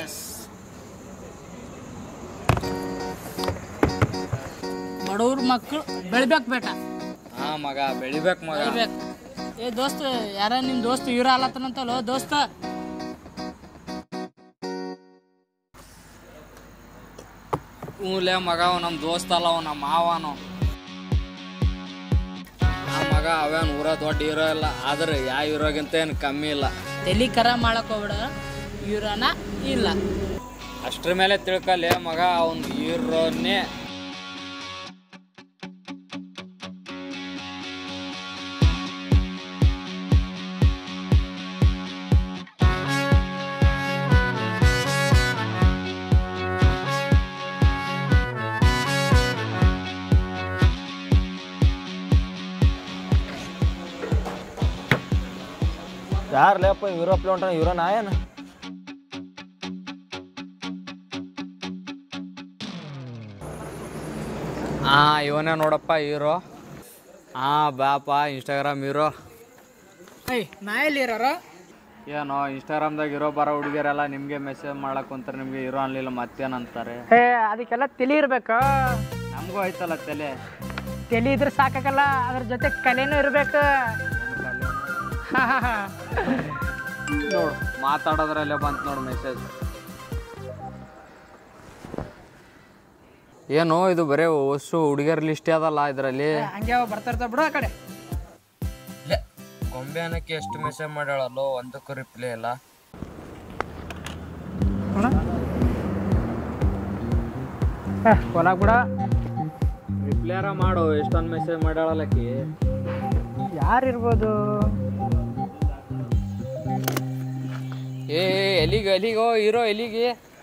S ಬಡವ್ರ ಮಕ್ಕಳು ಬೆಳಿಬೇಕು ಬೇಟ ಹಾ ಮಗ ಬೆಳಿಬೇಕು ಮಗ ಬೆಳಿಬೇಕು ಏ ದೋಸ್ತ ಯಾರ ನಿಮ್ಮ ದೋಸ್ತ ಇವ್ರ ಅಲ್ಲತ್ತನಂತಲ್ಲೋ ದೋಸ್ತ ಹ್ಞೂಲೇ ಮಗ ಅವ ನಮ್ಮ ದೋಸ್ತ ಅಲ್ಲ ಅವ ನಮ್ಮ ಮಾವನು ಆ ಮಗ ಅವೇನು ಊರ ದೊಡ್ಡ ಹೀರೋ ಇಲ್ಲ ಆದ್ರೆ ಯಾವ ಹೀರೋಗಿಂತ ಏನು ಕಮ್ಮಿ ಇಲ್ಲ ತಲಿ ಕರ ಮಾಡಕ್ ಹೋಗ್ಬೇಡ ಇವ್ರನ ಇಲ್ಲ ಅಷ್ಟ್ರ ಮೇಲೆ ತಿಳ್ಕಲ್ಲೇ ಮಗ ಅವ್ನ ಹೀರೋನೇ ಯಾರು ಲೇಪ ಯುರೋಪ್ ಹೊಂಟಾನ ಯುರೋ ನಾಯನ ಹಾ ಇವನೇ ನೋಡಪ್ಪ ಹೀರೋ ಹಾ ಬಾಪ ಇನ್ಸ್ಟಾಗ್ರಾಮ್ ಹೀರೋ ಏಯ್ ನಾ ಎಲ್ಲಿ ಇರೋರು ಏನೋ ಇನ್ಸ್ಟಾಗ್ರಾಮ್ದಾಗ ಇರೋ ಬರೋ ಹುಡುಗಿಯರೆಲ್ಲ ನಿಮಗೆ ಮೆಸೇಜ್ ಮಾಡಕ್ ಕುಂತಾರೆ ನಿಮಗೆ ಹೀರೋ ಅನ್ಲಿಲ್ಲ ಮತ್ತೇನಂತಾರೆ ಏ ಅದಕ್ಕೆಲ್ಲ ತಲಿ ಇರ್ಬೇಕು ನಮಗೂ ಐತಲ್ಲ ತಲೆ ತಲಿ ಇದ್ರೆ ಸಾಕಾಗಲ್ಲ ಅದ್ರ ಜೊತೆ ಕಲೆನೂ ಇರ್ಬೇಕು ನೋಡು ಮಾತಾಡೋದ್ರಲ್ಲೇ ಬಂತು ನೋಡು ಮೆಸೇಜ್ ಏನು ಇದು ಬರೇ ಹೊಸು ಹುಡುಗಿಯರ್ ಲಿಸ್ಟ್ ಅದಲ್ಲ ಇದರಲ್ಲಿ ಹಂಗೆ ಅವ ಬರ್ತಿರ್ತಾವ ಬಿಡು ಆ ಕಡೆ ಗೊಂಬೆ ಅನ್ನಕ್ಕೆ ಎಷ್ಟು ಮೆಸೇಜ್ ಮಾಡ್ಯಾಳಲ್ಲೋ ಒಂದಕ್ಕೂ ರಿಪ್ಲೈ ಇಲ್ಲ ಹೊಲಾಗ್ ಬಿಡ ರಿಪ್ಲೈರ ಮಾಡು ಎಷ್ಟೊಂದು ಮೆಸೇಜ್ ಮಾಡ್ಯಾಳಲ್ಲಕ್ಕಿ ಯಾರಿರ್ಬೋದು ಏ ಎಲ್ಲಿಗೆ ಎಲ್ಲಿಗೋ ಹೀರೋ ಎಲ್ಲಿಗೆ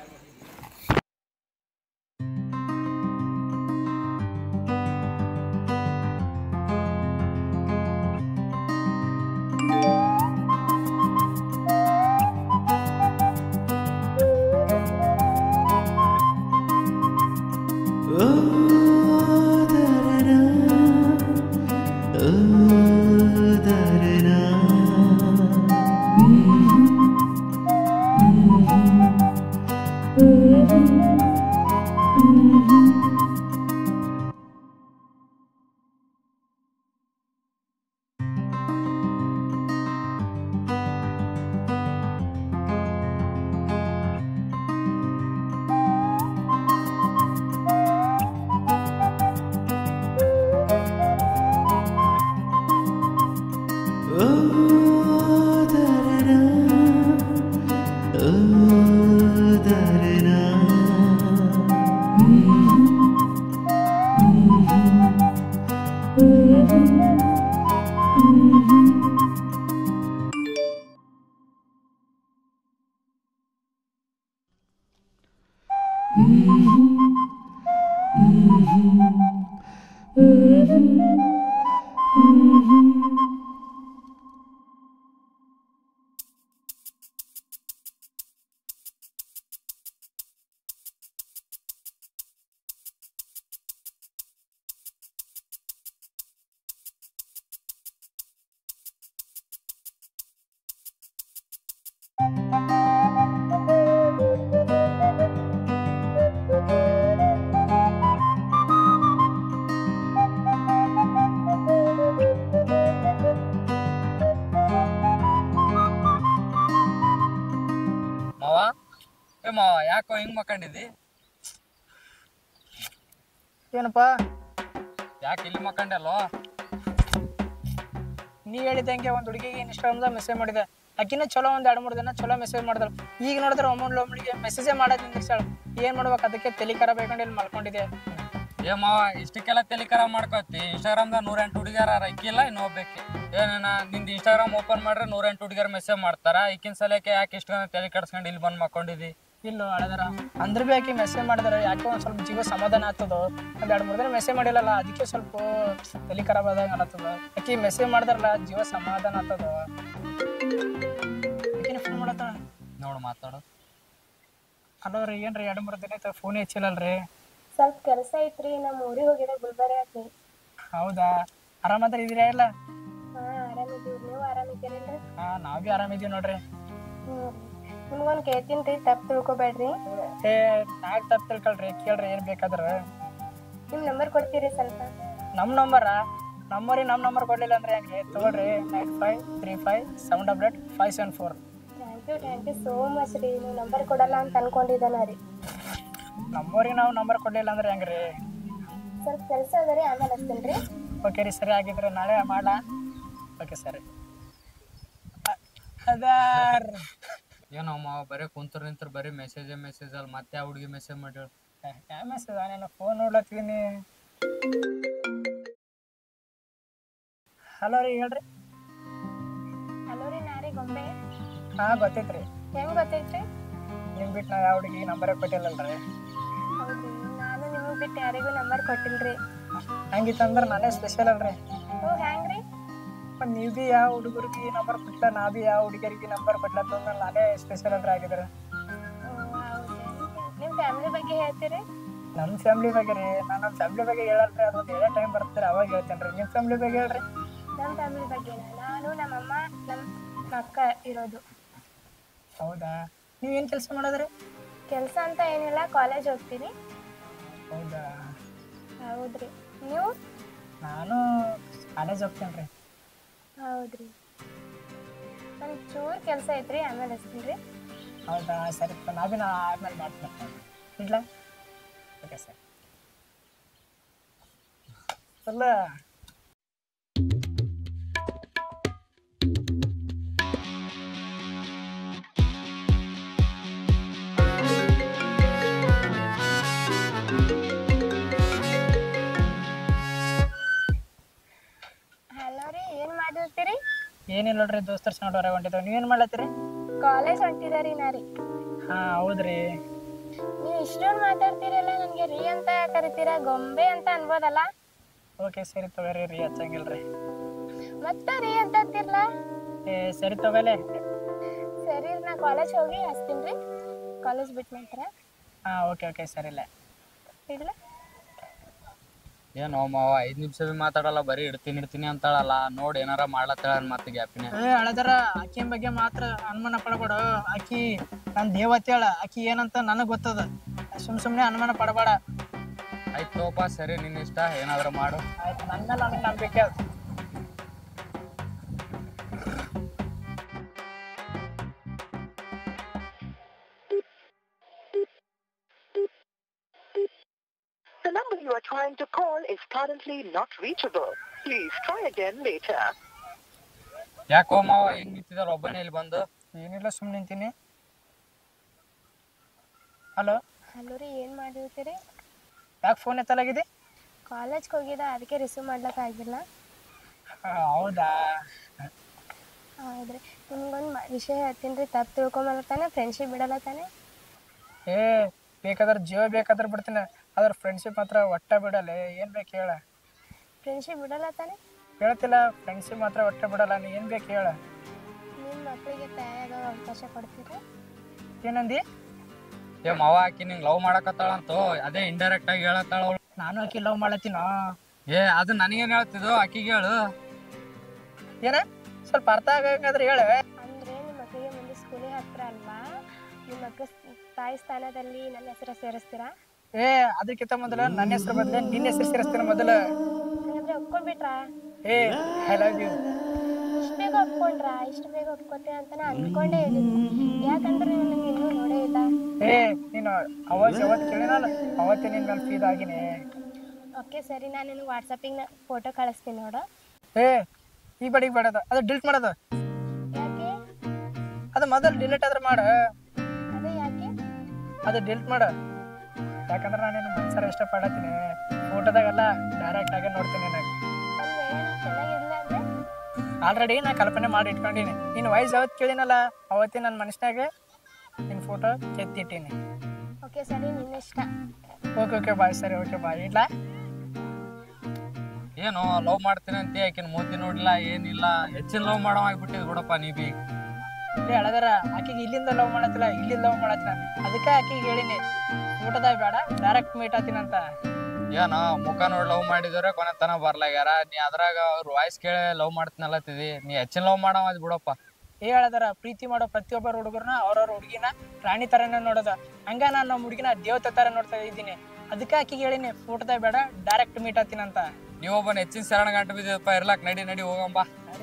ಮಾವ ಏ ಮಾವ ಯಾಕೋ ಹಿಂಗ್ ಮಕ್ಕಂಡಿದ್ದಿ ಏನಪ್ಪ ಯಾಕೆ ಇಲ್ಲಿ ಮಕ್ಕಂಡಲ್ಲೋ ನೀ ಹೇಳಿದಂಗೆ ಒಂದು ಹುಡುಗಿಗೆ ಇನ್ಸ್ಟಾಗ್ರಾಮ್ದಾಗ ಮೆಸೇಜ್ ಮಾಡಿದೆ ಆಕಿನ ಚಲೋ ಒಂದು ಎರಡು ಮೂರು ದಿನ ಚಲೋ ಮೆಸೇಜ್ ಮಾಡಿದಳು ಈಗ ನೋಡಿದ್ರೆ ಒಮ್ಮೊಂದು ಒಮ್ಮಳಿಗೆ ಮೆಸೇಜೇ ಮಾಡೋದು ನಿಂದಿರ್ಸಾಳು ಏನು ಮಾಡ್ಬೇಕು ಅದಕ್ಕೆ ತಲೆ ಖರಾಬ್ ಬೇಕಂಡು ಇಲ್ಲಿ ಮಲ್ಕೊಂಡಿದ್ದೆ ಏ ಮಾವ ಇಷ್ಟಕ್ಕೆಲ್ಲ ತಲೆ ಖರಾಬ್ ಮಾಡ್ಕೋತಿ ಇನ್ಸ್ಟಾಗ್ರಾಮ್ದಾಗ ನೂರೆಂಟು ಹುಡುಗಿಯರ ಇಕ್ಕಿಲ್ಲ ಇನ್ನೊಬ್ಬಕ್ಕೆ ಏನೇನ ನಿಂದು ಇನ್ಸ್ಟಾಗ್ರಾಮ್ ಓಪನ್ ಮಾಡ್ರೆ ನೂರೆಂಟು ಹುಡುಗಿಯರ್ ಮೆಸೇಜ್ ಮಾಡ್ತಾರ ಈಕಿನ ಸಲಕ್ಕೆ ಯಾಕೆ ಇಷ್ಟ ತಲೆ ಕೆಡ್ಸ್ಕೊಂಡು ಇಲ್ಲಿ ಬಂದು ಮಕ್ಕೊಂಡಿದ್ದಿ ಇಲ್ಲ ಹಳೆದರ ಅಂದ್ರೆ ಭೀ ಆಕಿ ಮೆಸೇಜ್ ಮಾಡಿದ್ರೆ ಯಾಕೆ ಒಂದು ಸ್ವಲ್ಪ ಜೀವ ಸಮಾಧಾನ ಆಗ್ತದೋ ಒಂದು ಎರಡು ಮೂರು ದಿನ ಮೆಸೇಜ್ ಮಾಡಿಲ್ಲಲ್ಲ ಅದಕ್ಕೆ ಸ್ವಲ್ಪ ತಲೆ ಖರಾಬ್ ಆದಂಗೆ ಅನ್ನತ್ತದ ಆಕಿ ಮೆಸೇಜ್ ಮಾಡಿದ್ರಲ್ಲ ಜೀವ ಸಮಾಧಾನ ಆಗ್ತದ ಆಕಿನ ಫೋನ್ ಮಾಡತ್ತಾಳ ನೋಡು ಮಾತಾಡು ಅಲೋ ರೀ ಏನ್ರಿ ಎರಡು ಮೂರು ದಿನ ಆಯ್ತು ಫೋನ್ ಹಚ್ಚಿಲ್ಲಲ್ರಿ ಸ್ವಲ್ಪ ಕೆಲಸ ಐತ್ರಿ ನಮ್ಮ ಊರಿಗೆ ಹೋಗಿದ್ದೆ ಗುಲ್ಬರ್ಗಾಕ್ಕೆ ಹೌದಾ ಆರಾಮಾದ್ರೆ ಇದೀರಾ ಇಲ್ಲ ಹಾ ಆರಾಮಿದ್ದೀವಿ ನೀವು ಆರಾಮಿದ್ದೀರೇನ್ರಿ ಹಾ ನಾವ್ ಭೀ ಆರಾಮಿದೀವಿ ನೋಡ್ರಿ ಹ್ಞೂ ನಿಮ್ಗೊಂದು ಕೇಳ್ತೀನಿ ರೀ ತಪ್ಪು ತಿಳ್ಕೊಬೇಡ್ರಿ ಏ ನಾಕ್ ತಪ್ಪು ತಿಳ್ಕೊಳ್ರಿ ಕೇಳ್ರಿ ಏನು ಬೇಕಾದ್ರೆ ನಿಮ್ಮ ನಂಬರ್ ಕೊಡ್ತೀರಿ ಸ್ವಲ್ಪ ನಮ್ಮ ನಂಬರ ನಂಬರಿಗೆ ನಮ್ಮ ನಂಬರ್ ಕೊಡಲಿಲ್ಲ ಅಂದ್ರೆ ಹೆಂಗೆ ತಗೊಳ್ರಿ nine five three five seven double eight five seven four thank you thank you so much ರೀ ನೀವು ನಂಬರ್ ಕೊಡಲ್ಲ ಅಂತ ಅನ್ಕೊಂಡಿದ್ದಾನ ರೀ ನಮ್ಮವ್ರಿಗೆ ನಾವು ನಂಬರ್ ಕೊಡಲಿಲ್ಲ ಅಂದ್ರೆ ಹೆಂಗೆ ರೀ ಸ್ವಲ್ಪ ಕೆಲಸ ಅದ ರೀ ಆಮೇಲೆ ಹಚ್ತೀನಿ ರೀ ಓಕೆ ರೀ ಸರಿ ಆಗಿದ್ರೆ ನಾಳೆ ಮಾಡಲ ಓಕೆ ಸರಿ ಅ- ಅದಾರ್ ಏನೋ ಮಾವ ಬರೀ ಕುಂತ್ರ ನಿಂತ್ರ ಬರೀ ಮೆಸೇಜ್ ಮೆಸೇಜ್ ಅಲ್ಲಿ ಮತ್ತೆ ಆ ಹುಡುಗಿ ಮೆಸೇಜ್ ಮಾಡಿ ಯಾವ ಮೆಸೇಜ್ ನಾನು ಫೋನ್ ನೋಡ್ಲತ್ತೀನಿ ಹಲೋ ರೀ ಹೇಳ್ರಿ ಹಲೋ ರೀ ನಾ ರೀ ಗೊಂಬೆ ಹಾಂ ಗೊತ್ತೈತ್ರಿ ಹೆಂಗ್ ಗೊತ್ತೈತ್ರಿ ನಿಮ್ ಬಿಟ್ಟು ನಾ ಯಾವ ಹುಡುಗಿ ನಂಬರೇ ಕೊಟ್ಟಿಲ್ಲಲ್ರಿ ಹೌದ್ರಿ ನಾನು ನಿಮಗೆ ಬಿಟ್ಟು ಯಾರಿಗೂ ನಂಬರ್ ಕೊಟ್ಟಿಲ್ರಿ ಹಂಗಿತ್ತಂದ್ರೆ ನಾನೇ ಸ್ಪೆಷಲ್ ಅಲ್ರಿ ಓ ಹ್ಯಾಂಗ್ರಿ ಮತ್ತು ನೀವು ಭೀ ಯಾವ ಹುಡುಗರಿಗೆ ನಂಬರ್ ಕೊಟ್ಟ ನಾ ಭೀ ಯಾವ ಹುಡುಗರಿಗೆ ನಂಬರ್ ಕೊಟ್ಲತ್ತಂದ್ರೆ ನಾನೇ ಸ್ಪೆಷಲ್ ಅಲ್ರಿ ಆಗಿದ್ರೆ ನಿಮ್ಮ ಫ್ಯಾಮಿಲಿ ಬಗ್ಗೆ ಹೇಳ್ತೀರಿ ನಮ್ಮ ಫ್ಯಾಮ್ಲಿ ಬಗ್ಗೆ ರೀ ನಾನು ನಮ್ಮ ಫ್ಯಾಮ್ಲಿ ಬಗ್ಗೆ ಹೇಳಲ್ರಿ ಅದೊಂದು ಹೇಳೋ ಟೈಮ್ ಬರ್ತಾರೆ ಅವಾಗ ಹೇಳ್ತೇನೆ ರೀ ನಿಮ್ಮ ಫ್ಯಾಮ್ಲಿ ಬಗ್ಗೆ ಹೇಳ್ರಿ ನಮ್ಮ ಫ್ಯಾಮಿಲಿ ಬಗ್ಗೆ ನಾನು ನಮ್ಮಮ್ಮ ನಮ್ಮ ಅಕ್ಕ ಇರೋದು ಹೌದಾ ನೀವು ಏನು ಕೆಲಸ ಮಾಡೋದ್ರಿ ಕೆಲಸ ಅಂತ ಏನಿಲ್ಲ ಕಾಲೇಜ್ ಹೋಗ್ತೀನಿ ಹೌದಾ ಹೌದ್ರಿ ನೀವು ನಾನು ಕಾಲೇಜ್ ಹೋಗ್ತೇನೆ ರೀ ಹೌದ್ರಿ ನನ್ನ ಚೂರು ಕೆಲಸ ಐತ್ರಿ ಆಮೇಲೆ ಹಚ್ತೀನಿ ರೀ ಹೌದಾ ಸರಿ ನಾ ಭೀ ನಾ ಆದ್ಮೇಲೆ ಮಾಡ್ತೀನಿ ಇಡ್ಲಾ ಓಕೆ ಸರ್ ಅಲ್ಲ ಹಲೋ ರೀ ಏನು ಮಾಡಿರ್ತೀರಿ ಏನಿಲ್ಲ ನೋಡ್ರಿ ದೋಸ್ತರ್ ಸಣ್ಣ ಹೊರಗೆ ಹೊಂಟಿದ್ದೇವೆ ನೀವೇನು ಮಾಡ್ಲತ್ತೀರಿ ಕಾಲೇಜ್ ಹೊಂಟಿದಾರಿ ನಾ ರೀ ಹಾಂ ಹೌದ್ರಿ ನೀವು ಇಷ್ಟೊಂದು ಮಾತಾಡ್ತೀರಲ್ಲ ನನಗೆ ರೀ ಅಂತ ಕರಿತೀರಾ ಗೊಂಬೆ ಅಂತ ಅನ್ಬೋದಲ್ಲ ಓಕೆ ಸರಿ ತಗೋರಿ ರೀ ಹಚ್ಚಂಗಿಲ್ಲ ರೀ ಮತ್ತೆ ರೀ ಅಂತ ಅಂತಿರ್ಲ ಏ ಸರಿ ತಗೋಲೆ ಸರಿ ನಾ ಕಾಲೇಜ್ ಹೋಗಿ ಹಚ್ತೀನಿ ರೀ ಕಾಲೇಜ್ ಬಿಟ್ಟು ನಂತರ ಹಾಂ ಓಕೆ ಓಕೆ ಸರಿ ಇಲ್ಲ ಇಡ್ಲ ಏನೋ ಮಾವ ಐದ್ ನಿಮಿಷ ಬಿ ಮಾತಾಡಲ್ಲ ಬರೀ ಇಡ್ತೀನಿ ಇಡ್ತೀನಿ ಅಂತಾಳಲ್ಲ ನೋಡಿ ಏನಾರ ಮಾಡ್ಲತ್ತಾಳ ಮತ್ತೆ ಗ್ಯಾಪಿನ ಏ ಅಳದರ ಆಕಿನ ಬಗ್ಗೆ ಮಾತ್ರ ಅನುಮಾನ ಪಡಬೇಡ ಆಕಿ ನನ್ನ ದೇವತೆ ಹೇಳ ಆಕಿ ಏನಂತ ನನಗೆ ಗೊತ್ತದ ಸುಮ್ ಸುಮ್ಮನೆ ಅನುಮಾನ ಪಡಬೇಡ ಆಯ್ತು ತೋಪ ಸರಿ ನಿನ್ನ ಇಷ್ಟ ಏನಾದ್ರು ಮಾಡು ಆಯ್ತು ನನ್ನ ಮೇಲೆ ನನಗೆ ನಂಬಿಕೆ ಅದ The number you are trying to call is currently not reachable. Please try again later. ಯಾಕೋ ಮಾವ ಹೆಂಗ್ ನಿಂತಿದಾರ ಒಬ್ಬನೇ ಇಲ್ಲಿ ಬಂದು ಏನಿಲ್ಲ ಸುಮ್ಮನೆ ನಿಂತೀನಿ ಹಲೋ ಹಲೋ ರೀ ಏನು ಮಾಡಿರ್ತೀರಿ ಯಾಕೆ ಫೋನ್ ಎತ್ತಲಾಗಿದೆ ಕಾಲೇಜ್ಗೆ ಹೋಗಿದ್ದ ಅದಕ್ಕೆ ರಿಸೀವ್ ಮಾಡ್ಲಿಕ್ಕೆ ಆಗಿಲ್ಲ ಹೌದಾ ಹೌದ್ರಿ ನಿಮ್ಗೊಂದು ವಿಷಯ ಹೇಳ್ತೀನಿ ರೀ ತಪ್ಪು ತಿಳ್ಕೊಂಬಲ್ಲತ್ತಾನೆ ಫ್ರೆಂಡ್ಶಿಪ್ ಬಿಡಲ್ಲ ತಾನೆ ಏ ಬೇಕಾದ್ರೆ ಜೀವ ಬೇಕಾದ್ರೆ ಬಿಡ್ತೀನಿ ಅದ್ರ ಫ್ರೆಂಡ್ಶಿಪ್ ಮಾತ್ರ ಒಟ್ಟ ಬಿಡಲ್ಲ ಏನು ಬೇಕು ಹೇಳ ಫ್ರೆಂಡ್ಶಿಪ್ ಬಿಡಲ್ಲ ತಾನೆ ಹೇಳ್ತಿಲ್ಲ ಫ್ರೆಂಡ್ಶಿಪ್ ಮಾತ್ರ ಒಟ್ಟ ಬಿಡಲ್ಲ ನೀ ಏನು ಬೇಕು ಹೇಳ ನಿಮ್ಮ ಮಕ್ಕಳಿಗೆ ತಯಾರಾಗೋ ಅವಕಾಶ ಕೊಡ್ತೀರಾ ಏನಂದಿ ಏ ಮಾವ ಆಕಿ ನಿಂಗ್ ಲವ್ ಮಾಡಕತ್ತಾಳಂತೋ ಅದೇ ಇಂಡೈರೆಕ್ಟ್ ಆಗಿ ಹೇಳತ್ತಾಳ ಅವ್ಳು ನಾನು ಆಕಿ ಲವ್ ಮಾಡತ್ತೀನೋ ಏ ಅದು ನನಗೇನ್ ಹೇಳ್ತಿದ್ದು ಆಕಿಗೆ ಹೇಳು ಏನ ಸ್ವಲ್ಪ ಅರ್ಥ ಆಗಂಗಾದ್ರೆ ಹೇಳ ಅಂದರೆ ನಿಮ್ಮ ಮಕ್ಕಳಿಗೆ ಮುಂದೆ ಸ್ಕೂಲಿಗೆ ಹತ್ರ ಅಲ್ವಾ ನಿಮ್ಮ ಮಕ್ಕಳ ತಾಯಿ ಸ್ಥಾನದಲ್ಲಿ ನನ್ನ ಹೆಸರು ಸೇರಿಸ್ತೀರಾ ಏ ಅದಕ್ಕಿಂತ ಮೊದಲ ನನ್ನ ಹೆಸರು ಬದಲೇ ನಿನ್ನ ಹೆಸರು ಸೇರಿಸ್ತೀನಿ ಮೊದಲು ಹಾಗಾದ್ರೆ ಒಪ್ಕೊಂಡ್ಬಿಟ್ರಾ ಏ ಐ ಲವ್ ಯು ಇಷ್ಟು ಬೇಗ ಒಪ್ಕೊಂಡ್ರಾ ಇಷ್ಟು ಬೇಗ ಒಪ್ಕೊತೀರ ಅಂತ ನಾನು ಅಂದ್ಕೊಂಡೇ ಇದ್ದೀನಿ ಯಾಕಂದ್ರೆ ನನಗೆ ಇನ್ನೂ ನೋಡೇ ಇಲ್ಲ ಏ ನೀನು ಅವಾಜ್ ಯಾವತ್ತು ಕೇಳಿನಲ್ಲ ಅವತ್ತೇ ನಿನ್ನ ಮೇಲೆ ಫೀದ್ ಆಗಿನಿ ಓಕೆ ಸರಿ ನಾನು ನಿನಗೆ ವಾಟ್ಸಪ್ಪಿಗೆ ಫೋಟೋ ಕಳಿಸ್ತೀನಿ ನೋಡು ಏ ಈ ಬಡಿಗೆ ಬೇಡದ ಅದು ಡಿಲೀಟ್ ಮಾಡೋದು ಯಾಕೆ ಅದು ಮೊದಲು ಡಿಲೀಟ್ ಆದ್ರೆ ಮಾಡು ಅದೇ ಯಾಕೆ ಅದು ಡಿಲೀಟ್ ಮಾಡು ಯಾಕಂದ್ರೆ ನಾನು ನಿನ್ನ ಮನ್ಸರ ಇಷ್ಟಪಡತ್ತೀನಿ ಫೋಟೋದಾಗೆಲ್ಲ ಡೈರೆಕ್ಟ್ ಆಗಿ ನೋಡ್ತೀನಿ ನನಗೆ ಒಂದು ವೇಳೆ ನಾನು ಚೆನ್ನಾಗಿರಲಿಲ್ಲ ಅಂದರೆ ಆಲ್ರೆಡಿ ನಾ ಕಲ್ಪನೆ ಮಾಡಿ ಇಟ್ಕೊಂಡಿನಿ ನೀನು ವಯಸ್ಸು ಯಾವತ್ತು ಕೇಳಿನಲ್ಲ ಅವತ್ತೇ ನನ್ನ ಮನಸ್ಸಿನಾಗ ನಿನ್ನ ಫೋಟೋ ಕೆತ್ತಿಟ್ಟೀನಿ ಓಕೆ ಸರಿ ನಿನ್ನ ಇಷ್ಟ ಓಕೆ ಓಕೆ ಬಾಯ್ ಸರಿ ಓಕೆ ಬಾಯ್ ಇಡ್ಲಾ ಏನು ಲವ್ ಮಾಡ್ತೀನಿ ಅಂತ ಆಕಿನ ಮೂತಿ ನೋಡಿಲ್ಲ ಏನಿಲ್ಲ ಹೆಚ್ಚಿನ ಲವ್ ಮಾಡೋ ಆಗ್ಬಿಟ್ಟಿದ್ ಬಿಡಪ್ಪ ನೀ ಬಿ ಇಲ್ಲಿ ಅಳದಾರ ಆಕಿಗೆ ಇಲ್ಲಿಂದ ಲವ್ ಮಾಡತ್ತಿಲ್ಲ ಇಲ್ಲಿಂದ ಲವ್ ಮಾಡತ್ತಿಲ್ಲ ಅದಕ್ಕೆ ಆಕಿಗೆ ಹೇಳಿನಿ ಊಟದಾಗ ಬೇಡ ಡೈರೆಕ್ಟ್ ಮೀಟ್ ಆತೀನಂತ ಏನೋ ಮುಖ ನೋಡಿ ಲವ್ ಮಾಡಿದ್ರೆ ಕೊನೆ ತನ ಬರ್ಲಾಗ್ಯಾರ ನೀ ಅದ್ರಾಗ ಅವ್ರ ವಾಯ್ಸ್ ಕೇಳಿ ಲವ್ ಮಾಡ್ತೀನಲ್ಲತ್ತಿದಿ ನೀ ಹೆಚ್ಚಿನ ಲವ್ ಮಾಡೋ ಅದ್ ಬಿಡಪ್ಪ ಏ ಹೇಳದಾರ ಪ್ರೀತಿ ಮಾಡೋ ಪ್ರತಿಯೊಬ್ಬರ ಹುಡುಗರನ್ನ ಅವ್ರವ್ರ ಹುಡುಗಿನ ರಾಣಿ ಥರನೇ ನೋಡೋದ ಹಂಗ ನಾನು ನಮ್ಮ ಹುಡುಗಿನ ದೇವತೆ ಥರ ನೋಡ್ತಾ ಇದ್ದೀನಿ ಅದಕ್ಕೆ ಆಕಿಗೆ ಹೇಳಿನಿ ಫೋಟೋದಾಗ ಬೇಡ ಡೈರೆಕ್ಟ್ ಮೀಟ್ ಆಗ್ತೀನಂತ ನೀವೊಬ್ಬನ ಹೆಚ್ಚಿನ ಶರಣ ಗಂಟು ಬಿದ್ದಪ್ಪ ಇರ್ಲಾಕ್ ನಡಿ ನಡಿ ಹೋಗಂಬಾ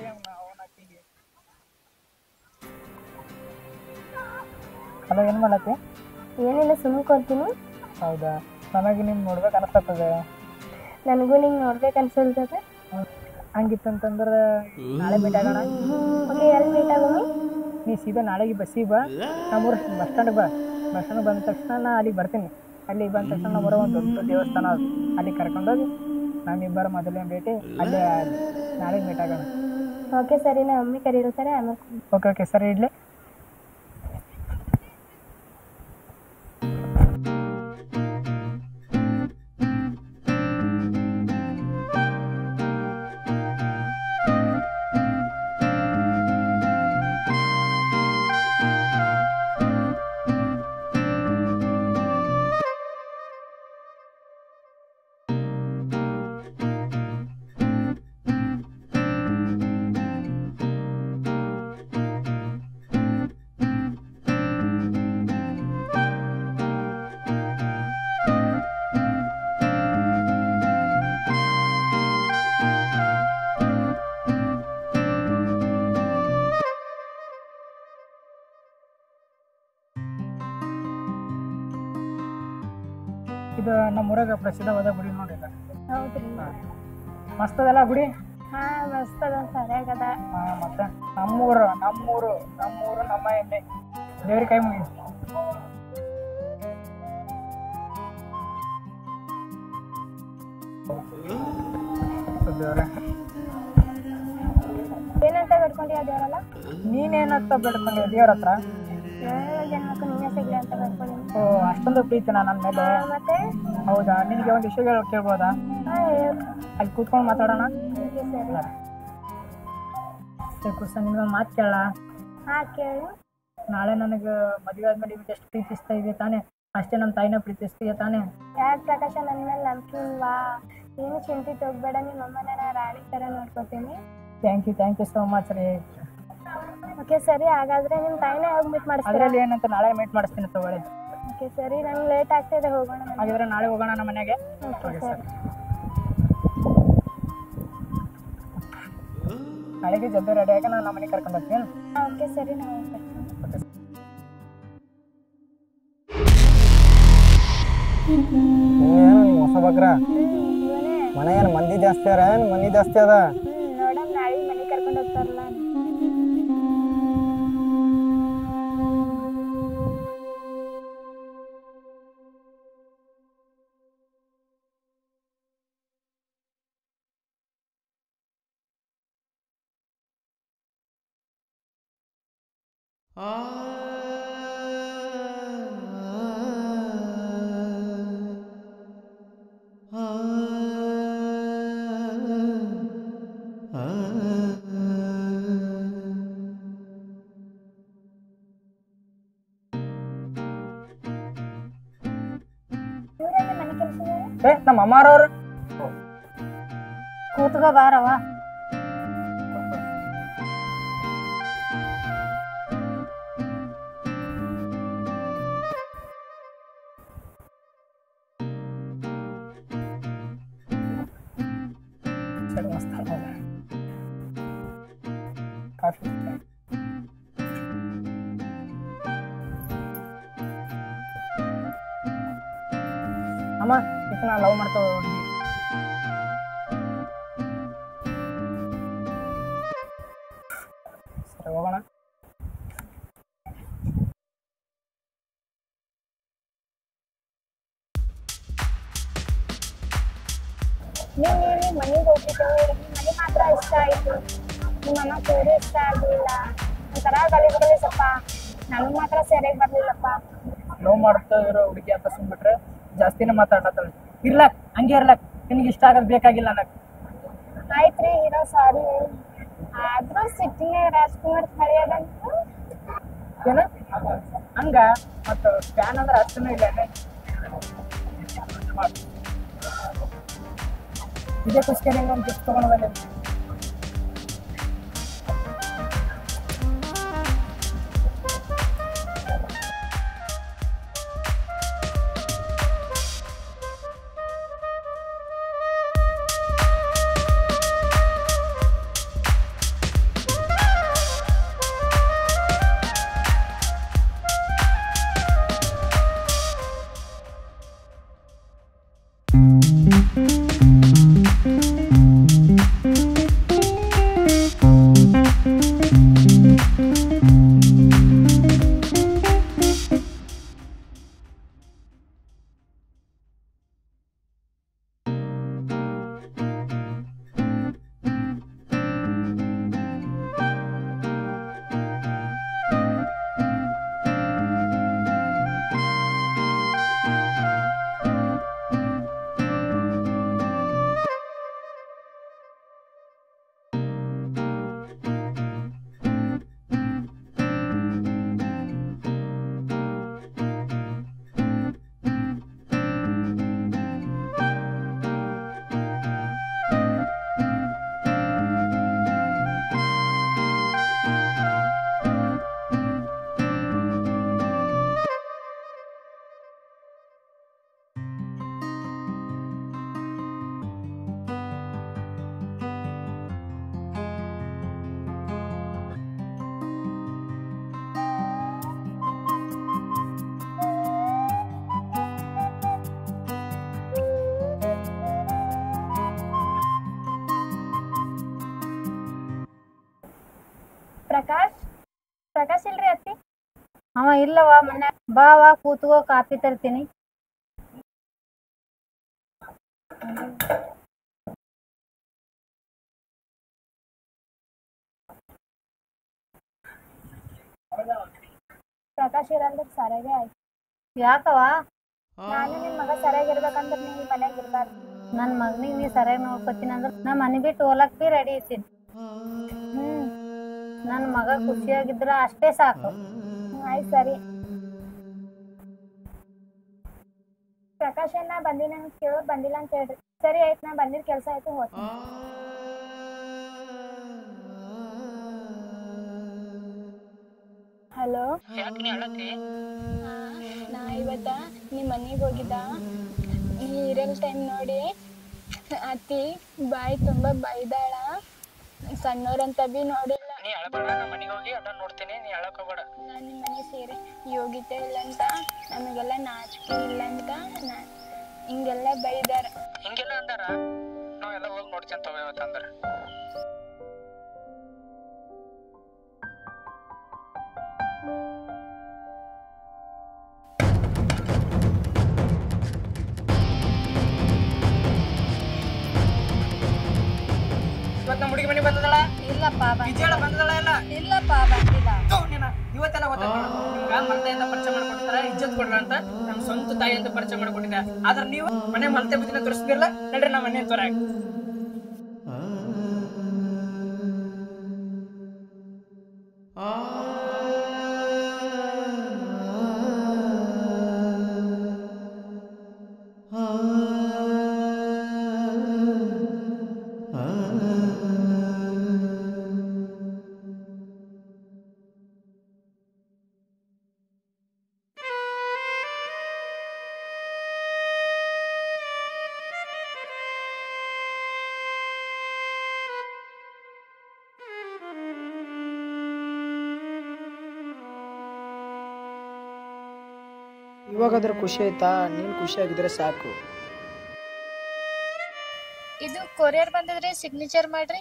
ಹಲೋ ಏನು ಮಾಡತ್ತಿ ಏನಿಲ್ಲ ಸುಮ್ಮನೆ ಕೊಡ್ತೀನಿ ಹೌದಾ ನನಗೆ ನಿಮ್ ನೋಡ್ಬೇಕು ಅನಿಸ್ತದೆ ನನಗೂ ನಿಂಗೆ ನೋಡ್ಬೇಕು ಅನ್ಸಲ್ತದೆ ಹಂಗಿತ್ತಂತಂದ್ರೆ ನಾಳೆ ಮೀಟ್ ಆಗೋಣ ಓಕೆ ಎಲ್ಲಿ ಮೀಟ್ ಆಗೋಣ ನೀ ಸೀದಾ ನಾಳೆಗೆ ಬಸ್ಸಿಗೆ ಬಾ ನಮ್ಮೂರು ಬಸ್ ಸ್ಟ್ಯಾಂಡ್ಗೆ ಬಾ ಬಸ್ ಸ್ಟ್ಯಾಂಡ್ ಬಂದ ತಕ್ಷಣ ನಾ ಅಲ್ಲಿಗೆ ಬರ್ತೀನಿ ಅಲ್ಲಿಗೆ ಬಂದ ತಕ್ಷಣ ನಮ್ಮೂರ ಒಂದು ದೊಡ್ಡ ದೇವಸ್ಥಾನ ಅದು ಅಲ್ಲಿ ಕರ್ಕೊಂಡೋಗಿ ನಮ್ಮಿಬ್ಬರ ಮೊದಲನೇ ಭೇಟಿ ಅಲ್ಲೇ ನಾಳೆ ಮೀಟ್ ಆಗೋಣ ಓಕೆ ಸರಿ ನಮ್ಮ ಮಮ್ಮಿ ಕರೀರ್ತಾರೆ ಆಮೇಲೆ ಓಕೆ ಓಕೆ ಸರಿ ಇಡ್ಲಿ ಇದು ನಮ್ಮ ಊರಾಗ ಪ್ರಸಿದ್ಧವಾದ ಗುಡಿ ನೋಡಿಲ್ಲ ಹೌದ್ರಿ ಮಸ್ತ್ ಅದಲ್ಲ ಗುಡಿ ಹಾಂ ಮಸ್ತ್ ಅದ ಸರಿಯಾಗದ ಹಾ, ಮತ್ತೆ ನಮ್ಮೂರು ನಮ್ಮೂರು ನಮ್ಮೂರು ನಮ್ಮ ಎಣ್ಣೆ ದೇವ್ರ ಕೈ ಮುಗಿ ದೇವ್ರೆ ಏನಂತ ಬೇಡ್ಕೊಂಡಿ ದೇವರಲ್ಲ ನೀನೇನಂತ ಬೇಡ್ಕೊಂಡೆ ದೇವ್ರ ಹತ್ರ ಏಳು ಜನ್ಮಕ್ಕೂ ನೀನೇ ಸಿಗ್ಲಿ ಅಂತ ಬೇಡ್ಕೊಂಡಿನಿ ಓ ಅಷ್ಟೊಂದು ಪ್ರೀತಿನ ನನ್ನ ಮೇಲೆ ಮತ್ತೆ ಹೌದಾ ನಿನಗೆ ಒಂದು ವಿಷಯಗಳು ಕೇಳ್ಬೋದಾ ಹಾಂ ಹೇಳು ಅಲ್ಲಿ ಕೂತ್ಕೊಂಡು ಮಾತಾಡೋಣ ಓಕೆ ಸರಿ ಸರಿ ಕುಸ ನಿಮ್ಗೆ ಮಾತು ಕೇಳ ಹಾಂ ಕೇಳು ನಾಳೆ ನನಗೆ ಮದುವೆ ಆದ್ಮೇಲೆ ಇವತ್ತು ಎಷ್ಟು ಪ್ರೀತಿಸ್ತಾ ಇದೆ ತಾನೇ ಅಷ್ಟೇ ನಮ್ಮ ತಾಯಿನ ಪ್ರೀತಿಸ್ತೀಯ ತಾನೇ ಯಾಕೆ ಪ್ರಕಾಶ ನನ್ನ ಮೇಲೆ ನಂಬಿಕೆ ಇಲ್ವಾ ಏನು ಚಿಂತೆ ಹೋಗ್ಬೇಡ ನಿಮ್ಮ ಅಮ್ಮನ ರಾಣಿ ಥರ ನೋಡ್ಕೊತೀನಿ thank you thank you so much ರೀ ಓಕೆ ಸರಿ ಹಾಗಾದ್ರೆ ನಿಮ್ಮ ತಾಯಿನೇ ಹೋಗಿ ಮೀಟ್ ಮಾಡಿಸ್ತೀರಾ ಅದರಲ್ಲಿ ಏನಂತ ನಾಳೆ ಮೀಟ್ ಮಾಡಿಸ್ತೀನಿ ತಗೊಳ್ಳಿ ಓಕೆ ಸರಿ ನಂಗೆ ಲೇಟ್ ಆಗ್ತಿದೆ ಹೋಗೋಣ ಮನೆಗೆ. ಹಾಗಿದ್ರೆ ನಾಳೆ ಹೋಗೋಣ ನಮ್ಮ ಮನೆಗೆ ಓಕೆ ಸರಿ ನಾಳೆಗೆ ಜಲ್ದಿ ರೆಡಿ ಆಗಿ ನಾನು ನಮ್ಮ ಮನೆಗೆ ಕರ್ಕೊಂಡು ಹೋಗ್ತೀನಿ ಓಕೆ ಸರಿ ನಾವು ಹೋಗ್ಬೇಕು ಏನು ಹೊಸ ಬಕ್ರ ಇವನೇ ಮನೆ ಏನು ಮಂದಿ ಜಾಸ್ತಿ ಅರ ಏನು ಮಂದಿ ಜಾಸ್ತಿ ಅದ ನೋಡಮ್ ನಾಳೆ ಮನೆಗೆ ಕರ್ಕೊಂಡು ಹೋಗ್ತಾರಲ್ಲ ಇವರೆಲ್ಲ ಮನೆ ಕೆಲಸ ಏ ನಮ್ಮ ಅಮ್ಮಾರವ್ರು ಕೂತ್ಕೋ ಬಾರವ ಸರಿ ಮಸ್ತ್ ಅದ. ಕಾಫಿ ಅಮ್ಮ ಈಗ ನಾ ಲವ್ ಮಾಡ್ತಾವ ಹುಡುಗಿ ಸರಿ ಹೋಗೋಣ ನೀವು ನೀವು ಮನೆಗೆ ಹೋಗ್ತಿದ್ದೇವೆ ಮನೆ ಮಾತ್ರ ಇಷ್ಟ ಆಯಿತು ನಿಮ್ಮ ಅಮ್ಮ ಕೂರು ಇಷ್ಟ ಆಗಲಿಲ್ಲ ಒಂಥರ ಗಲೀಜ್ ಗಲೀಜಪ್ಪ ನನಗೆ ಮಾತ್ರ ಸರಿಯಾಗಿ ಬರಲಿಲ್ಲಪ್ಪ ಲವ್ ಮಾಡ್ತಾ ಇರೋ ಹುಡುಗಿ ಅಂತ ಸುಮ್ಬಿಟ್ರೆ ಜಾಸ್ತಿನೇ ಮಾತಾಡತ್ತಾಳೆ ಇರ್ಲಕ್ ಹಂಗೆ ಇರ್ಲಕ್ ನಿನಗೆ ಇಷ್ಟ ಆಗೋದು ಬೇಕಾಗಿಲ್ಲ ನನಗೆ ಆಯ್ತು ರೀ ಹೀರೋ ಸಾರಿ ಆದರೂ ಸಿಟ್ಟಿನ ರಾಜ್ಕುಮಾರ್ ಕಳೆಯೋದಂತ ಏನ ಹಂಗ ಮತ್ತು ಫ್ಯಾನ್ ಅಂದ್ರೆ ಅಷ್ಟನೇ ಇಲ್ಲ ಇದೇ ಖುಷಿಗೆ ಒಂದು ಗಿಫ್ಟ್ ತೊಗೊಂಡು ಬಂದೆ ಅವ ಇಲ್ಲವ ಮನೆ ಬಾ ವಾ ಕೂತ್ಕೋ ಕಾಫಿ ತರ್ತೀನಿ ಪ್ರಕಾಶ್ ಇರಂದ್ರೆ ಸರಿಯಾಗಿ ಆಯ್ತು ಯಾಕವ ನಾನು ನಿನ್ ಮಗ ಸರಿಯಾಗಿರ್ಬೇಕಂದ್ರೆ ನೀ ಈ ಮನ್ಯಾಗ ಇರ್ಬಾರ್ದು ನನ್ ಮಗನಿಗೆ ನೀ ಸರಿಯಾಗಿ ನೋಡ್ಕೊತೀನಿ ಅಂದ್ರ ನಾ ಮನೆ ಬಿಟ್ಟು ಹೋಲಕ್ ಬಿ ರೆಡಿ ಇದ್ದೀನಿ ಹ್ಮ್ ನನ್ ಮಗ ಖುಷಿಯಾಗಿದ್ರ ಅಷ್ಟೇ ಸಾಕು ಆಯ್ತು ಸರಿ ಪ್ರಕಾಶ್ ನಾ ಬಂದಿಲ್ಲ ಅಂತ ಕೇಳೋರ್ ಬಂದಿಲ್ಲ ಅಂತ ಹೇಳ್ರಿ ಸರಿ ಆಯ್ತು ನಾ ಬಂದಿದ್ ಕೆಲಸ ಆಯ್ತು ಹೋಗ್ತೀನಿ ಹಲೋ ನಾ ಇವತ್ತ ನಿಮ್ಮ ಮನೆಗೆ ಹೋಗಿದ್ದ ನೀ ಇರಲ್ ಟೈಮ್ ನೋಡಿ ಅತ್ತಿ ಬಾಯಿ ತುಂಬ ಬೈದಾಳ ಸಣ್ಣವ್ರಂತ ಬಿ ನೋಡಿಲ್ಲ ನೀ ಅಳಬೇಡ ನಮ್ಮ ಮನೆಗೆ ಹೋಗಿ ಅದನ್ನ ನೋಡ್ತೀನಿ ನೀ ಅಳಕ್ ಹೋಗ್ಬೇಡ ನಾನು ನಿಮ್ಮ ಮನೆ ಸೇರಿ ಯೋಗ್ಯತೆ ಇಲ್ಲ ಅಂತ ನಮಗೆಲ್ಲ ನಾಚಿಕೆ ಇಲ್ಲ ಅಂತ ನಾ ಹಿಂಗೆಲ್ಲ ಬೈದಾರ ಹಿಂಗೆಲ್ಲ ಅಂದಾರ ನಾವೆಲ್ಲ ಹೋಗಿ ನೋಡ್ಕೊಂತವ ಇವತ್ತು ಅಂದ್ರೆ ಇವತ್ತು ನಮ್ಮ ಹುಡುಗಿ ಮನೆ ಬಂದದಲ್ಲ ಇಲ್ಲಪ್ಪ ವಿಜಯಳ ಬಂದದಳ ಎಲ್ಲ ಇಲ್ಲಪ್ಪ ಬಂದಿಲ್ಲ ಥು, ನೀನ ಇವತ್ತೆಲ್ಲ ಗೊತ್ತಾಗ ನಿಮ್ಗ ಮಲ್ತೆ ಅಂತ ಪರಿಚಯ ಮಾಡ್ಕೊಟ್ಟಿದಾರ ಇಜ್ಜತ್ ಕೊಡ್ರ ಅಂತ ನಮ್ ಸ್ವಂತ ತಾಯಿ ಅಂತ ಪರಿಚಯ ಮಾಡ್ಕೊಟ್ಟಿದ್ದೆ ಆದ್ರೆ ನೀವು ಮನೆ ಮಲ್ತೆ ಬುದ್ಧಿನ ತೋರಿಸ್ತಿರಲ್ಲ ನಡ್ರಿ ನಮ್ಮ ಮನೆ ತೋರ ಇವಾಗಾದ್ರೆ ಖುಷಿ ಆಯ್ತಾ ನೀನ್ ಖುಷಿ ಆಗಿದ್ರೆ ಸಾಕು ಇದು ಕೊರಿಯರ್ ಬಂದಿದ್ರೆ ಸಿಗ್ನೇಚರ್ ಮಾಡ್ರಿ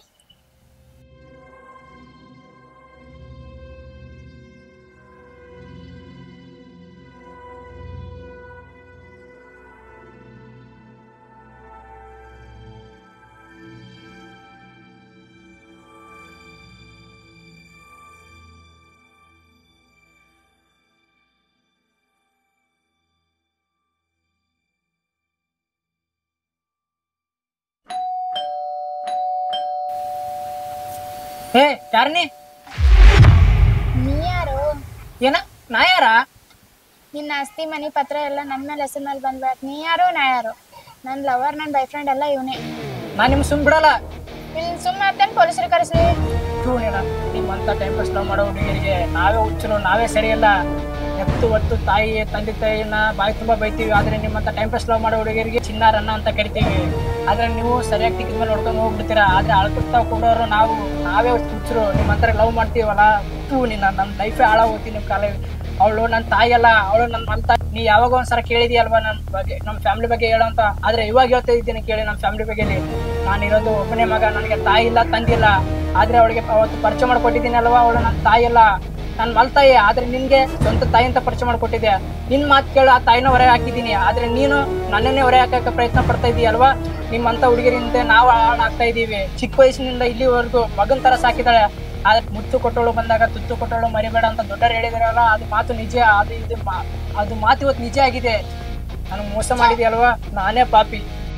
ಹೇ ಯಾರನಿ ನೀ ಯಾರು ಏನ ನಾ ಯಾರ ನಿನ್ನ ಆಸ್ತಿ ಮನಿ ಪತ್ರ ಎಲ್ಲ ನನ್ನ ಮೇಲೆ ಹೆಸರು ಮೇಲೆ ಬಂದ್ಬೇಡ ನೀ ಯಾರು ನಾ ಯಾರು ನನ್ನ ಲವರ್ ನನ್ನ ಬಾಯ್ ಫ್ರೆಂಡ್ ಎಲ್ಲ ಇವನೇ ನಾ ನಿಮ್ ಸುಮ್ ಬಿಡಲ್ಲ ಇಲ್ಲಿ ಸುಮ್ಮನೆ ಆಗ್ತಾನೆ ಪೊಲೀಸರಿಗೆ ಕರೆಸ್ಲಿ ಥೂ ನೀನ ನಿಮ್ಮಂತ ಟೈಮ್ ಪಾಸ್ ಲವ್ ಮಾಡೋ ಹುಡುಗಿಯರಿಗೆ ನಾವೇ ಹುಚ್ಚರು ನಾವೇ ಸರಿಯಲ್ಲ ಎತ್ತು ಒತ್ತು ತಾಯಿ ತಂದೆ ತಾಯಿನ ಬಾಯಿ ತುಂಬಾ ಬೈತೀವಿ ಆದ್ರೆ ನಿಮ್ಮಂತ ಟೈಮ್ ಪಾಸ್ ಲವ್ ಮಾಡೋ ಹುಡುಗಿಯರಿಗೆ ಚಿನ್ನಾರನ್ನ ಅಂತ ಕರಿತೀವಿ ಆದ್ರೆ ನೀವು ಸರಿಯಾಗಿ ಟಿಕೆಟ್ ಮೇಲೆ ನೋಡ್ಕೊಂಡು ಹೋಗ್ಬಿಡ್ತೀರಾ ಆದ್ರೆ ಅಳ್ಕೊತಾ ಕೊಡೋರು ನಾವು ನಾವೇ ಹುಚ್ಚರು ನಿಮ್ಮಂತರ ಲವ್ ಮಾಡ್ತೀವಲ್ಲ ಥೂ ನಿನ್ನ ನನ್ನ ಲೈಫೇ ಹಾಳಾಗೋಗ್ತೀನಿ ನಿಮ್ಮ ಕಾಲ ಅವಳು ನನ್ನ ತಾಯಿ ಅಲ್ಲ ಅವಳು ನನ್ನ ಮಲ್ತ ನೀ ಯಾವಾಗ ಒಂದ್ಸಲ ಕೇಳಿದ್ಯಲ್ವಾ ನನ್ನ ಬಗ್ಗೆ ನಮ್ಮ ಫ್ಯಾಮಿಲಿ ಬಗ್ಗೆ ಹೇಳೋ ಅಂತ ಆದ್ರೆ ಇವಾಗ ಹೇಳ್ತಾ ಇದ್ದೀನಿ ಕೇಳಿ ನಮ್ಮ ಫ್ಯಾಮಿಲಿ ಬಗ್ಗೆ ನಾನಿರೋದು ಒಬ್ಬನೇ ಮಗ ನನಗೆ ತಾಯಿ ಇಲ್ಲ ತಂದೆ ಇಲ್ಲ ಆದ್ರೆ ಅವಳಿಗೆ ಅವತ್ತು ಪರಿಚಯ ಮಾಡ್ಕೊಟ್ಟಿದ್ದೀನಿ ಅಲ್ವಾ ಅವಳು ನನ್ನ ತಾಯಿ ಅಲ್ಲ ನನ್ನ ಮಲ್ತಾಯಿ ಆದ್ರೆ ನಿನ್ಗೆ ಸ್ವಂತ ತಾಯಿ ಅಂತ ಪರಿಚಯ ಮಾಡ್ಕೊಟ್ಟಿದ್ದೆ ನಿನ್ ಮಾತು ಕೇಳು ಆ ತಾಯಿನ ಹೊರಗೆ ಹಾಕಿದ್ದೀನಿ ಆದ್ರೆ ನೀನು ನನ್ನನ್ನೇ ಹೊರಗೆ ಹಾಕಕ್ಕೆ ಪ್ರಯತ್ನ ಪಡ್ತಾ ಇದೀಯ ಅಲ್ವಾ ನಿಮ್ಮಂತ ಹುಡುಗರಿಂದ ನಾವು ಹಾಳಾಗ್ತಾ ಇದೀವಿ ಚಿಕ್ಕ ವಯಸ್ಸಿನಿಂದ ಇಲ್ಲಿವರೆಗೂ ಮಗನ್ ತರ ಸಾಕಿದಾಳೆ ಆದ್ರೆ ಮುತ್ತು ಕೊಟ್ಟೋಳು ಬಂದಾಗ ತುತ್ತು ಕೊಟ್ಟೋಳು ಮರಿಬೇಡ ಅಂತ ದೊಡ್ಡರು ಹೇಳಿದಾರಲ್ಲ ಅದು ಮಾತು ನಿಜ ಅದು ಇದು ಮಾ- ಅದು ಮಾತು ಇವತ್ತು ನಿಜ ಆಗಿದೆ ನನಗೆ ಮೋಸ ಮಾಡಿದ್ಯಲ್ವಾ ನಾನೇ ಪಾಪಿ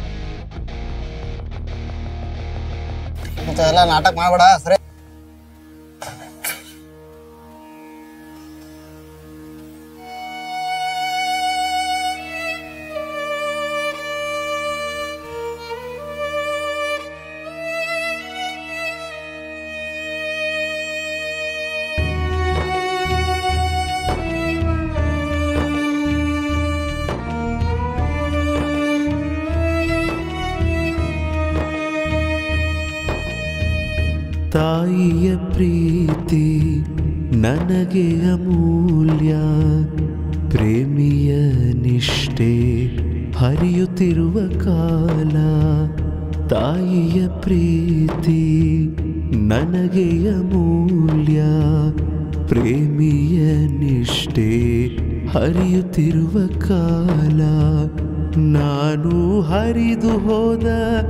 ಎಲ್ಲ ನಾಟಕ ಮಾಡ್ಬೇಡ ಸರಿ ತಾಯಿಯ ಪ್ರೀತಿ ನನಗೆ ಅಮೂಲ್ಯ ಪ್ರೇಮಿಯ ನಿಷ್ಠೆ ಹರಿಯುತ್ತಿರುವ ಕಾಲ ತಾಯಿಯ ಪ್ರೀತಿ ನನಗೆ ಅಮೂಲ್ಯ ಪ್ರೇಮಿಯ ನಿಷ್ಠೆ ಹರಿಯುತ್ತಿರುವ ಕಾಲ ನಾನು ಹರಿದು ಹೋದ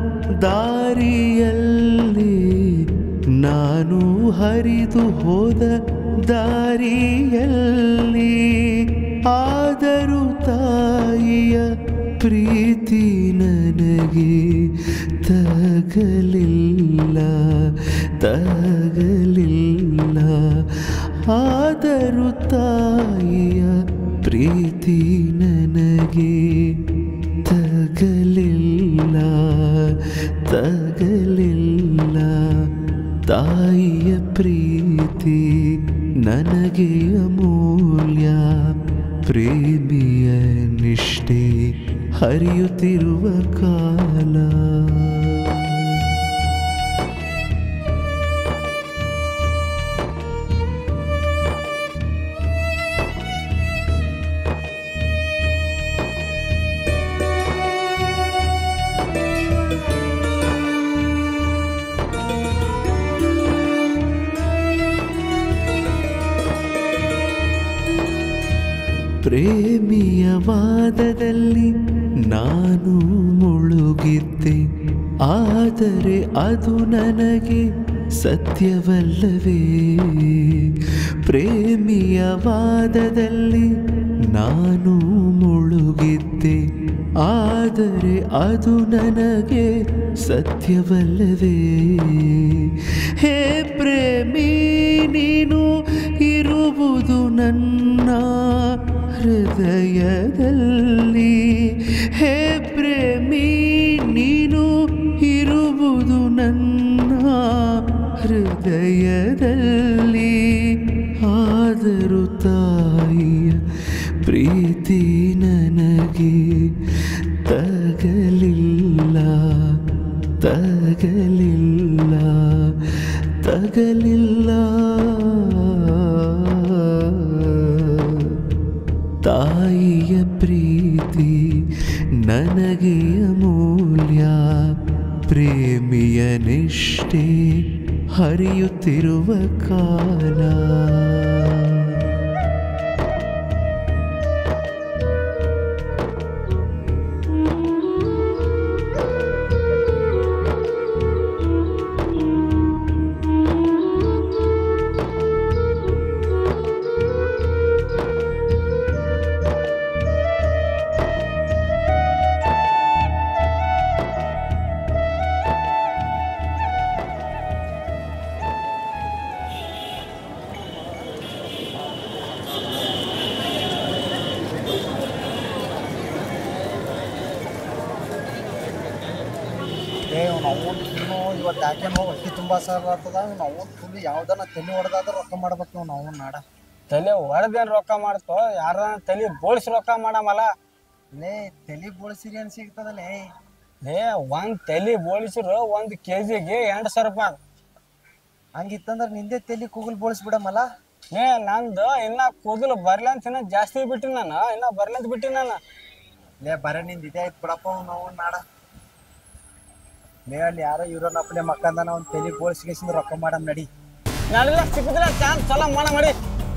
ದಾರಿಯಲ್ಲಿ ನಾನು ಹರಿದು ಹೋದ ದಾರಿಯಲ್ಲಿ ಆದರೂ ತಾಯಿಯ ಪ್ರೀತಿ ನನಗೆ ತಗಲಿಲ್ಲ ತಗಲಿಲ್ಲ ಆದರೂ ತಾಯಿಯ ಪ್ರೀತಿ ನನಗೆ ತಗಲಿಲ್ಲ ತಗಲಿಲ್ಲ ತಾಯಿಯ ಪ್ರೀತಿ ನನಗೆ ಅಮೂಲ್ಯ ಪ್ರೇಮಿಯ ನಿಷ್ಠೆ ಹರಿಯುತ್ತಿರುವ ಕಾಲ ಪ್ರೇಮಿಯ ವಾದದಲ್ಲಿ ನಾನು ಮುಳುಗಿದ್ದೆ ಆದರೆ ಅದು ನನಗೆ ಸತ್ಯವಲ್ಲವೇ ಪ್ರೇಮಿಯ ವಾದದಲ್ಲಿ ನಾನು ಮುಳುಗಿದ್ದೆ ಆದರೆ ಅದು ನನಗೆ ಸತ್ಯವಲ್ಲವೇ ಹೇ ಪ್ರೇಮಿ ನೀನು ಇರುವುದು ನನ್ನ ಹೃದಯದಲ್ಲಿ ಹೇ ಪ್ರೇಮಿ ನೀನು ಇರುವುದು ನನ್ನ ಹೃದಯದಲ್ಲಿ ಆದರೂ ತಾಯಿಯ ಪ್ರೀತಿ ನನಗೆ ತಗಲಿಲ್ಲ ತಗಲಿಲ್ಲ ತಗಲಿಲ್ಲ ತಾಯಿಯ ಪ್ರೀತಿ ನನಗೆ ಅಮೂಲ್ಯ ಪ್ರೇಮಿಯ ನಿಷ್ಠೆ ಹರಿಯುತ್ತಿರುವ ಕಾಲ ಏ ನಾವು ಇನ್ನು ಇವತ್ತು ಯಾಕೆ ನಾವು ಹೊಟ್ಟೆ ತುಂಬ ಸರ್ ಆಗ್ತದ ನಾವು ಫುಲ್ ಯಾವ್ದನ ತಲೆ ಹೊಡೆದಾದ್ರೆ ರೊಕ್ಕ ಮಾಡ್ಬೇಕು ನಾವು ನಾವು ನಾಡ ತಲೆ ಹೊಡೆದೇನು ರೊಕ್ಕ ಮಾಡ್ತೋ ಯಾರ ತಲೆ ಬೋಳ್ಸಿ ರೊಕ್ಕ ಮಾಡಮಲ್ಲ ಲೇ ತಲೆ ಬೋಳ್ಸಿರಿ ಅನ್ ಸಿಗ್ತದಲ್ಲೇ ಲೇ ಒಂದ್ ತಲೆ ಬೋಳಿಸಿರು ಒಂದ್ ಕೆಜಿಗೆ ಎಂಟು ಸಾವಿರ ರೂಪಾಯಿ ಹಂಗಿತ್ತಂದ್ರೆ ನಿಂದೆ ತಲೆ ಕೂಗಲ್ ಬೋಳ್ಸ್ಬಿಡಮಲ್ಲ ಲೇ ನಂದು ಇನ್ನ ಕೂದಲು ಬರ್ಲಿ ಅಂತ ಇನ್ನ ಜಾಸ್ತಿ ಬಿಟ್ಟಿನಿ ನಾನು ಇನ್ನ ಬರ್ಲಿ ಅಂತ ಬಿಟ್ಟಿನಿ ನಾನು ಲೇ ಬರ ನಿಂದ ಇದೇ ಆಯ್ತು ಬಿಡಪ್ಪ ನಾವು ನಾಡ ಲೇ ಅಲ್ಲಿ ಯಾರೋ ಇವ್ರನ್ನ ಅಪ್ಲೆ ಮಕ್ಕಂದ ಒಂದು ತಲೆ ಬೋಳ್ಸಿಗೆಸಿಂದ ರೊಕ್ಕ ಮಾಡಮ್ ನಡಿ ನಾನೆಲ್ಲ ಸಿಕ್ಕಿದ್ರೆ ಚಾನ್ಸ್ ಚಲೋ ಮಾಡ ಮಾಡಿ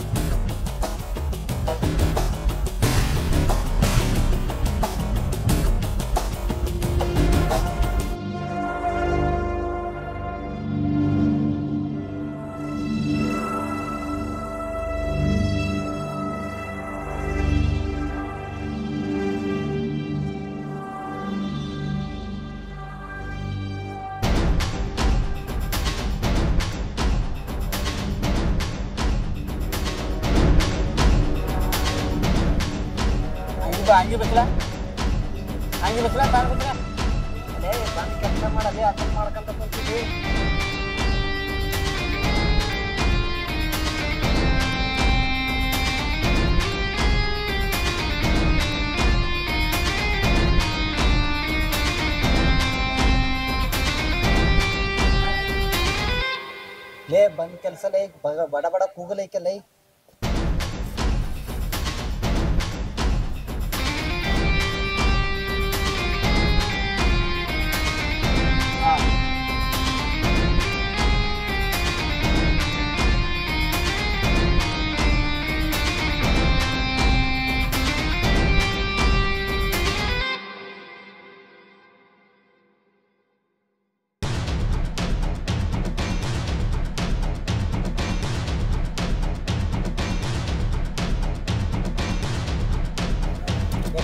ಹಂಗಿ ಬಾ ಹಂಗಿ ಬೇಕಲ್ಲ ಹಂಗಿ ಬೇಕಲ್ಲ ತಾನು ಬೇಕಲ್ಲ ಲೇ ಬಂದು ಕೆಲಸ ಮಾಡಲಿ ಅರ್ಥ ಮಾಡ್ಕೊಂತ ಕುಂತೀವಿ ಲೇ ಬಂದ್ ಕೆಲಸ ಲೇ ಬಗ- ಬಡ ಬಡ ಕೂಗಲೈಕೆ ಲೈ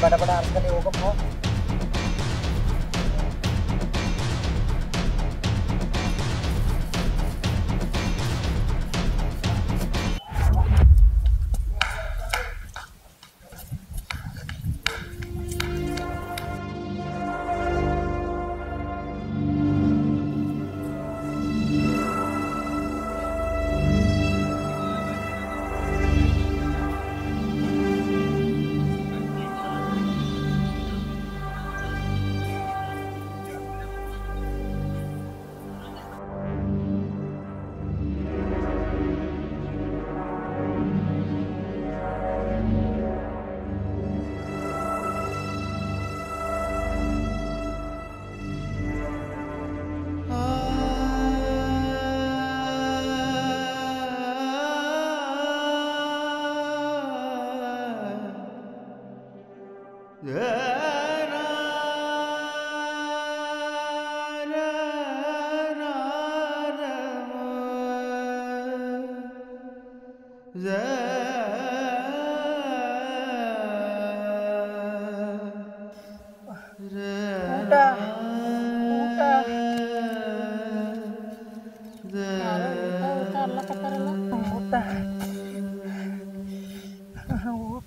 ಬಡ ಬಡ ಅರ್ಸ್ಕಲ್ಲಿ ಹೋಗಮ್ಮ ಊಟ ಊಟ ಯಾರೋ ಊಟ ಊಟ ಅಲ್ಲಕತ್ತಾರಲ್ಲ ಊಟ ಊಟ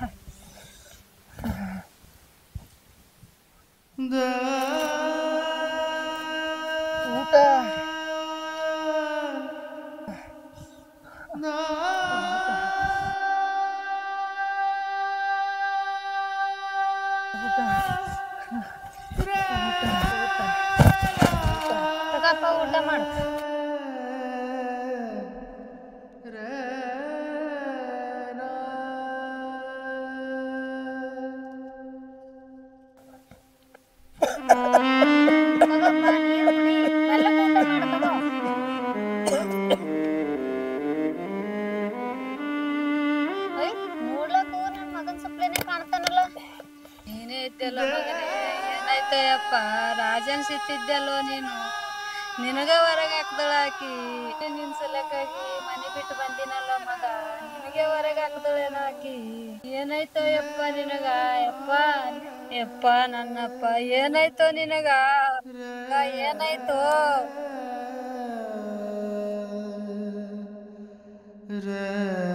ಊಟ ತಗಪ್ಪ ಊಟ ಮಾಡು ತಗೋಪ್ಪ ನೀರು ಕುಡಿ ಮೆಲ್ಲಗೆ ಊಟ ಮಾಡು ತಗೋ ಐ ನೋಡ್ಲಕ್ಕೂ ನನ್ ಮಗನ್ ಸಪ್ಲೇನೆ ಕಾಣ್ತಾನಲ್ಲ ನೀನೇ ಇದ್ದಲ್ಲ ಮಗನೇ ಏನಾಯ್ತಯ್ಯಪ್ಪ ರಾಜನ್ ಸಿತ್ತಿದ್ದಲ್ಲೋ ನೀನು ನಿನಗ ಹೊರಗೆ ಹಾಕ್ದಳ ಆಕಿ ನಿನ್ ಸಲಕ್ಕಾಗಿ ಮನೆ ಬಿಟ್ಟು ಬಂದಿನಲ್ಲ ಮಗ ನಿನಗೆ ಹೊರಗೆ ಹಾಕ್ದಳೇನ ಆಕಿ ಏನಾಯ್ತೋ ಯಪ್ಪ ನಿನಗ ಯಪ್ಪ ಯಪ್ಪ ನನ್ನಪ್ಪ ಏನಾಯ್ತೋ ನಿನಗ ಮಗ, ಏನಾಯ್ತೋ ರ